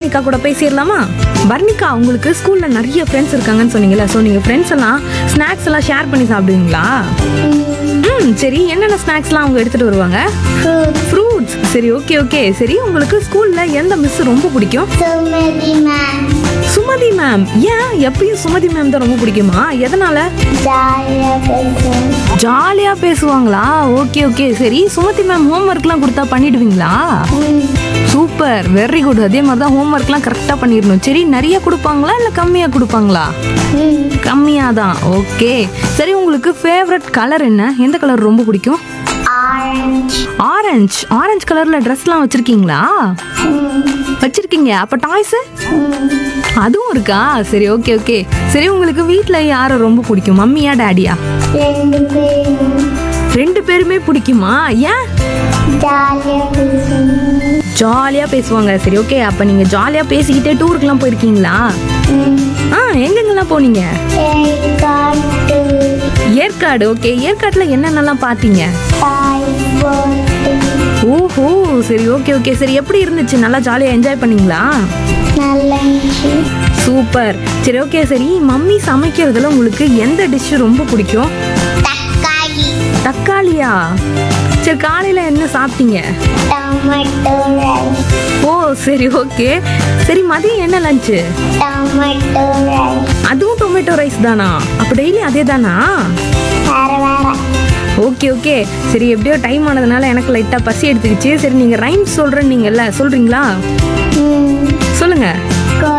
வர்ணிகா கூட பேசிடலாமா வர்ணிகா உங்களுக்கு ஸ்கூல்ல நிறைய ஃப்ரெண்ட்ஸ் இருக்காங்கன்னு சொன்னீங்கல்ல ஸோ நீங்க ஃப்ரெண்ட்ஸ் எல்லாம் ஸ்நாக்ஸ் எல்லாம் ஷேர் பண்ணி சாப்பிடுவீங்களா ம் சரி என்னென்ன ஸ்நாக்ஸ்லாம் அவங்க எடுத்துட்டு வருவாங்க ஃப்ரூட்ஸ் ஃப்ரூட்ஸ் சரி ஓகே ஓகே சரி உங்களுக்கு ஸ்கூல்ல எந்த மிஸ் ரொம்ப பிடிக்கும் சுமதி மேம் சுமதி மேம் ஏன் எப்பயும் சுமதி மேம் தான் ரொம்ப பிடிக்குமா எதனால ஜாலியாக பேசுவேன் ஜாலியா பேசுவாங்களா ஓகே ஓகே சரி சுமதி மேம் ஹோம்ஒர்க்லாம் கொடுத்தா பண்ணிடுவீங்களா சூப்பர் வெரி குட் அதே மாதிரி தான் ஹோம்ஒர்க்லாம் கரெக்டாக பண்ணிடணும் சரி நிறைய கொடுப்பாங்களா இல்லை கம்மியாக கொடுப்பாங்களா ம் கம்மியாக தான் ஓகே சரி உங்களுக்கு ஃபேவரட் கலர் என்ன எந்த கலர் ரொம்ப பிடிக்கும் ஆரஞ்சு ஆரஞ்சு ஆரஞ்சு கலரில் ட்ரெஸ்லாம் வச்சுருக்கீங்களா வச்சுருக்கீங்க அப்போ டாய்ஸு அதுவும் இருக்கா சரி ஓகே ஓகே சரி உங்களுக்கு வீட்டில் யாரை ரொம்ப பிடிக்கும் மம்மியா டேடியா ரெண்டு பேரும் ரெண்டு பேருமே பிடிக்குமா ஏன் ஜாலியாக பேசுவேன் ஜாலியாக பேசுவாங்க சரி ஓகே அப்போ நீங்கள் ஜாலியாக பேசிக்கிட்டே டூருக்குலாம் போயிருக்கீங்களா ஆ எங்கெங்கெல்லாம் போனீங்க காட்டு ஏற்காடு ஓகே ஏற்காட்டில் என்னென்னலாம் பார்த்தீங்க தாய் போட்டு ஓஹோ சரி ஓகே ஓகே சரி எப்படி இருந்துச்சு நல்லா ஜாலியாக என்ஜாய் பண்ணீங்களா நல்லா இருந்துச்சு சூப்பர் சரி ஓகே சரி மம்மி சமைக்கிறதுல உங்களுக்கு எந்த டிஷ் ரொம்ப பிடிக்கும் தக்காளி தக்காளியா சரி காலையில் என்ன சாப்பிட்டீங்க டொமேட்டோ ரைஸ் ஓ சரி ஓகே சரி மதியம் என்ன லஞ்சு டொமேட்டோ ரைஸ் அதுவும் டொமேட்டோ ரைஸ் தானா அப்போ டெய்லி அதே தானா வேற வேற ஓகே ஓகே சரி எப்படியோ டைம் ஆனதுனால எனக்கு லைட்டாக பசி எடுத்துக்கிச்சு சரி நீங்கள் ரைம்ஸ் சொல்கிறேன் நீங்கள்ல சொல்கிறீங்களா ம் சொல்லுங்கள்